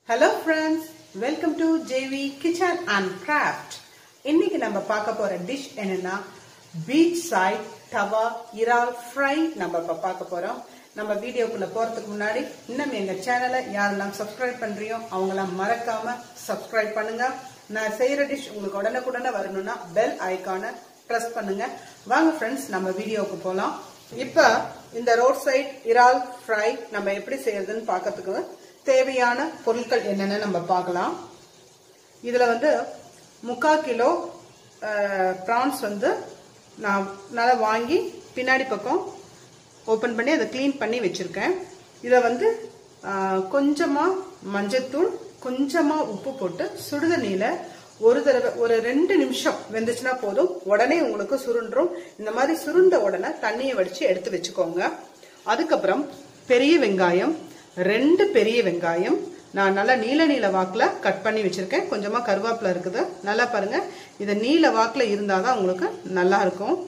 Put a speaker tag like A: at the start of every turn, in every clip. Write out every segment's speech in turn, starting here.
A: hello friends welcome to JV kitchen and craft இன்னைக்கு நம்ம பார்க்க போற டிஷ் என்னன்னா பீச் சைட் தவா இறால் ஃப்ரை நம்ம இப்ப பார்க்க போறோம் நம்ம வீடியோக்குள்ள போறதுக்கு முன்னாடி இன்னும் எங்க சேனலை யாரெல்லாம் சப்ஸ்கிரைப் பண்றியோ அவங்களாம் மறக்காம சப்ஸ்கிரைப் பண்ணுங்க நான் செய்யற டிஷ் உங்களுக்கு உடனுக்குடனே வரணும்னா பெல் ஐகானை ப்ரெஸ் பண்ணுங்க வாங்க ஃப்ரெண்ட்ஸ் நம்ம வீடியோவுக்கு போலாம் இப்ப இந்த ரோட் சைட் இறால் ஃப்ரை நம்ம எப்படி செய்யறதுன்னு பார்க்கறதுக்கு தேவையான பொருட்கள் என்னென்னு நம்ம பார்க்கலாம் இதுல வந்து முக்கால் கிலோ ப்ரான்ஸ் வந்து நான் நல்லா வாங்கி பின்னாடி பக்கம் ஓப்பன் பண்ணி அதை க்ளீன் பண்ணி வச்சுருக்கேன் இதை வந்து கொஞ்சமாக மஞ்சத்தூள் கொஞ்சமாக உப்பு போட்டு சுடுதண்ணியில் ஒரு தடவை ஒரு ரெண்டு நிமிஷம் வெந்துச்சுன்னா போதும் உடனே உங்களுக்கு சுருண்டுரும் இந்த மாதிரி சுருண்ட உடனே தண்ணியை வடித்து எடுத்து வச்சுக்கோங்க அதுக்கப்புறம் பெரிய வெங்காயம் ரெண்டு பெரிய வெங்காயம் நான் நல்லா நீல நீல வாக்கில் கட் பண்ணி வச்சுருக்கேன் கொஞ்சமாக கருவேப்பிலை இருக்குது நல்லா பாருங்கள் இதை நீல வாக்கில் இருந்தால் தான் உங்களுக்கு நல்லா இருக்கும்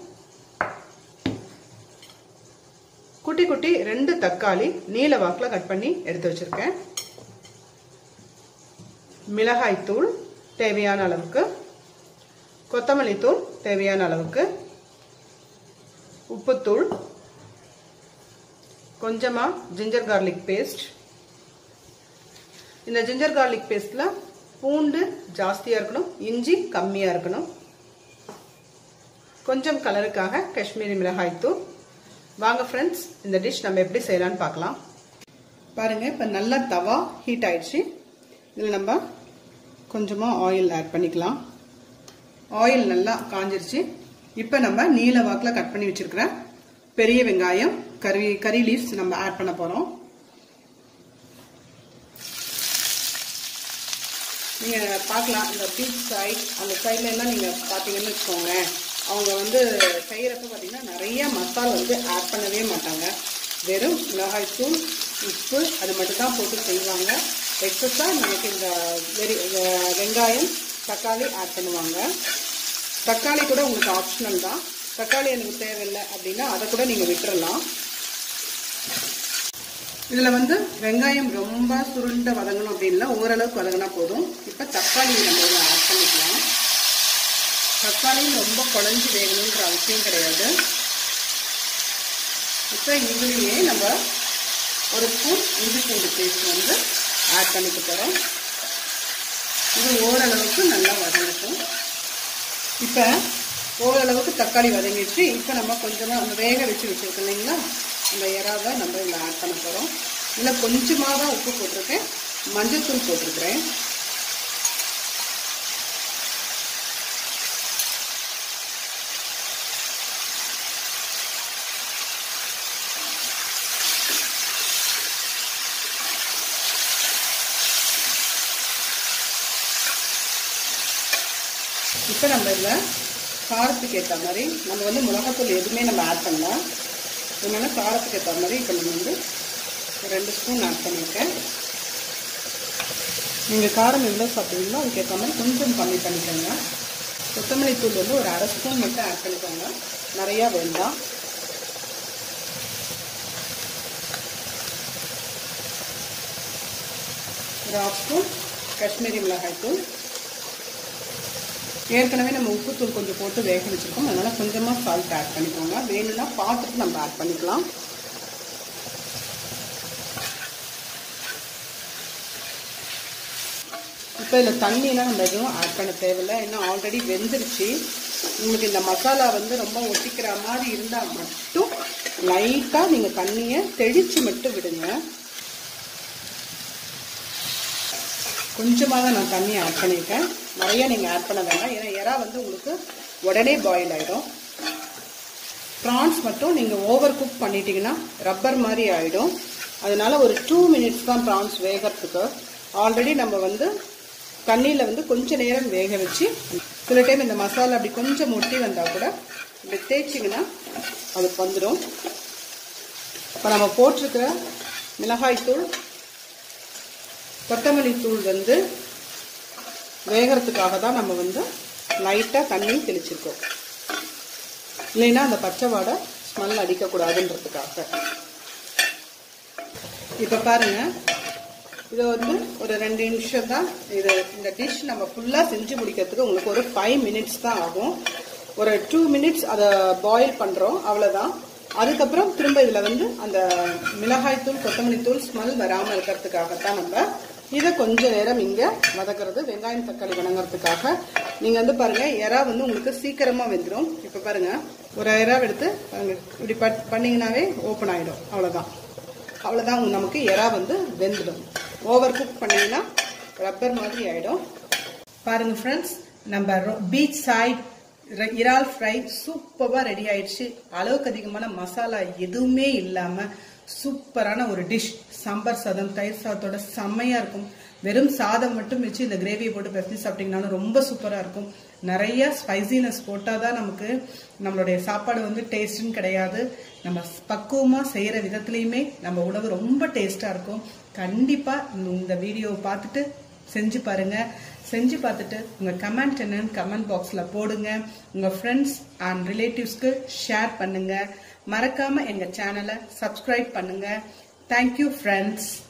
A: குட்டி குட்டி ரெண்டு தக்காளி நீல வாக்கில் கட் பண்ணி எடுத்து வச்சுருக்கேன் மிளகாய் தூள் தேவையான அளவுக்கு கொத்தமல்லி தூள் தேவையான அளவுக்கு உப்புத்தூள் கொஞ்சமாக ஜிஞ்சர் கார்லிக் பேஸ்ட் இந்த ஜிஞ்சர் கார்லிக் பேஸ்ட்டில் பூண்டு ஜாஸ்தியாக இருக்கணும் இஞ்சி கம்மியாக இருக்கணும் கொஞ்சம் கலருக்காக காஷ்மீரி மிளகாய் தூள் வாங்க ஃப்ரெண்ட்ஸ் இந்த டிஷ் நம்ம எப்படி செய்யலான்னு பார்க்கலாம் பாருங்கள் இப்போ நல்லா தவா ஹீட் ஆயிடுச்சு இதில் நம்ம கொஞ்சமாக ஆயில் ஆட் பண்ணிக்கலாம் ஆயில் நல்லா காஞ்சிருச்சு இப்போ நம்ம நீல வாக்கில் கட் பண்ணி வச்சிருக்கிற பெரிய வெங்காயம் கறி கறி லீவ்ஸ் நம்ம ஆட் பண்ண போகிறோம் நீங்கள் பார்க்கலாம் இந்த பீச் சைட் அந்த சைட்ல எல்லாம் நீங்கள் பார்த்தீங்கன்னு வச்சுக்கோங்க அவங்க வந்து செய்கிறப்ப பார்த்தீங்கன்னா நிறைய மசாலா வந்து ஆட் பண்ணவே மாட்டாங்க வெறும் மிளகாய் தூள் உப்பு அது மட்டும் தான் போட்டு செய்வாங்க எக்ஸஸாக நமக்கு இந்த வெறி வெங்காயம் தக்காளி ஆட் பண்ணுவாங்க தக்காளி கூட உங்களுக்கு ஆப்ஷனல் தான் தக்காளி எனக்கு தேவையில்லை அப்படின்னா அதை கூட நீங்கள் விட்டுறலாம் இதில் வந்து வெங்காயம் ரொம்ப சுருண்ட வதங்கணும் அப்படின்னா ஓரளவுக்கு வதங்கினா போதும் இப்போ தக்காளி நம்ம இதில் ஆட் பண்ணிக்கலாம் தக்காளியும் ரொம்ப குழஞ்சி வேகணுன்ற அவசியம் கிடையாது இப்போ இதுலேயே நம்ம ஒரு ஸ்பூன் இஞ்சி பூண்டு பேஸ்ட் வந்து ஆட் பண்ணிக்க போகிறோம் இது ஓரளவுக்கு நல்லா வதங்கட்டும் இப்போ ஓரளவுக்கு தக்காளி வதங்கிடுச்சு இப்போ நம்ம கொஞ்சமாக அந்த வேக வச்சு வச்சுருக்கோம் இல்லைங்களா அந்த இறாவை நம்ம இதில் ஆட் பண்ண போகிறோம் இதில் கொஞ்சமாக தான் உப்பு போட்டிருக்கேன் மஞ்சத்தூள் போட்டிருக்கிறேன் இப்போ நம்ம இதில் காரத்துக்கு ஏற்ற மாதிரி நம்ம வந்து மிளகாத்தூள் எதுவுமே நம்ம ஆட் பண்ணலாம் அதனால காரத்துக்கு ஏற்ற மாதிரி இப்போ நம்ம வந்து ரெண்டு ஸ்பூன் ஆட் பண்ணியிருக்கேன் நீங்கள் காரம் எவ்வளோ சாப்பிடுவீங்களோ அதுக்கு ஏற்ற மாதிரி கொஞ்சம் கம்மி பண்ணிக்கோங்க கொத்தமல்லி தூள் வந்து ஒரு அரை ஸ்பூன் மட்டும் ஆட் பண்ணிக்கோங்க நிறையா வேண்டாம் ஒரு ஹாஃப் ஸ்பூன் காஷ்மீரி மிளகாய் தூள் ஏற்கனவே நம்ம உப்புத்தூள் கொஞ்சம் போட்டு வேக வச்சுருக்கோம் அதனால் கொஞ்சமாக சால்ட் ஆட் பண்ணிக்கோங்க வேணும்னா பார்த்துட்டு நம்ம ஆட் பண்ணிக்கலாம் இப்போ இதில் தண்ணியெலாம் நம்ம எதுவும் ஆட் பண்ண தேவையில்லை ஏன்னா ஆல்ரெடி வெந்துருச்சு உங்களுக்கு இந்த மசாலா வந்து ரொம்ப ஒட்டிக்கிற மாதிரி இருந்தால் மட்டும் லைட்டாக நீங்கள் தண்ணியை தெளித்து மட்டும் விடுங்க கொஞ்சமாக தான் நான் தண்ணி ஆட் பண்ணியிருக்கேன் நிறைய நீங்கள் ஆட் பண்ண வேண்டாம் ஏன்னா எறா வந்து உங்களுக்கு உடனே பாயில் ஆகிடும் ப்ரான்ஸ் மட்டும் நீங்கள் ஓவர் குக் பண்ணிட்டீங்கன்னா ரப்பர் மாதிரி ஆகிடும் அதனால ஒரு டூ மினிட்ஸ் தான் ப்ரான்ஸ் வேகிறதுக்கு ஆல்ரெடி நம்ம வந்து தண்ணியில் வந்து கொஞ்சம் நேரம் வேக வச்சு சில டைம் இந்த மசாலா அப்படி கொஞ்சம் ஒட்டி வந்தால் கூட இப்படி தேய்ச்சிங்கன்னா அதுக்கு வந்துடும் இப்போ நம்ம போட்டிருக்கிற மிளகாய் தூள் கொத்தமல்லி தூள் வந்து வேகிறதுக்காக தான் நம்ம வந்து லைட்டாக தண்ணி தெளிச்சிருக்கோம் இல்லைன்னா அந்த பச்சை வாடை ஸ்மெல் அடிக்கக்கூடாதுன்றதுக்காக இப்போ பாருங்க இது வந்து ஒரு ரெண்டு நிமிஷம் தான் இது இந்த டிஷ் நம்ம ஃபுல்லாக செஞ்சு முடிக்கிறதுக்கு உங்களுக்கு ஒரு ஃபைவ் மினிட்ஸ் தான் ஆகும் ஒரு டூ மினிட்ஸ் அதை பாயில் பண்ணுறோம் அவ்வளோதான் அதுக்கப்புறம் திரும்ப இதில் வந்து அந்த மிளகாய் தூள் கொத்தமல்லி தூள் ஸ்மெல் வராமல் இருக்கிறதுக்காகத்தான் நம்ம இதை கொஞ்ச நேரம் இங்கே வதக்குறது வெங்காயம் தக்காளி வணங்குறதுக்காக நீங்கள் வந்து பாருங்கள் எறா வந்து உங்களுக்கு சீக்கிரமாக வெந்துடும் இப்போ பாருங்கள் ஒரு எறா எடுத்து பாருங்க இப்படி பட் பண்ணிங்கனாவே ஓப்பன் ஆகிடும் அவ்வளோதான் அவ்வளோதான் நமக்கு எறா வந்து வெந்துடும் ஓவர் குக் பண்ணிங்கன்னா ரப்பர் மாதிரி ஆகிடும் பாருங்க ஃப்ரெண்ட்ஸ் நம்ம பீச் சைட் இறால் ஃப்ரை சூப்பராக ரெடி ஆயிடுச்சு அளவுக்கு அதிகமான மசாலா எதுவுமே இல்லாமல் சூப்பரான ஒரு டிஷ் சாம்பார் சாதம் தயிர் சாதத்தோட செம்மையாக இருக்கும் வெறும் சாதம் மட்டும் வச்சு இந்த கிரேவியை போட்டு பிசைஞ்சு சாப்பிட்டீங்கன்னாலும் ரொம்ப சூப்பராக இருக்கும் நிறைய ஸ்பைசினஸ் போட்டால் தான் நமக்கு நம்மளுடைய சாப்பாடு வந்து டேஸ்ட்னு கிடையாது நம்ம பக்குவமாக செய்கிற விதத்துலையுமே நம்ம உணவு ரொம்ப டேஸ்ட்டாக இருக்கும் கண்டிப்பாக இந்த வீடியோவை பார்த்துட்டு செஞ்சு பாருங்க செஞ்சு பார்த்துட்டு உங்கள் கமெண்ட் என்னன்னு கமெண்ட் பாக்ஸில் போடுங்க உங்கள் ஃப்ரெண்ட்ஸ் அண்ட் ரிலேட்டிவ்ஸ்க்கு ஷேர் பண்ணுங்க மறக்காம எங்கள் சேனலை சப்ஸ்கிரைப் பண்ணுங்க தேங்க்யூ ஃப்ரெண்ட்ஸ்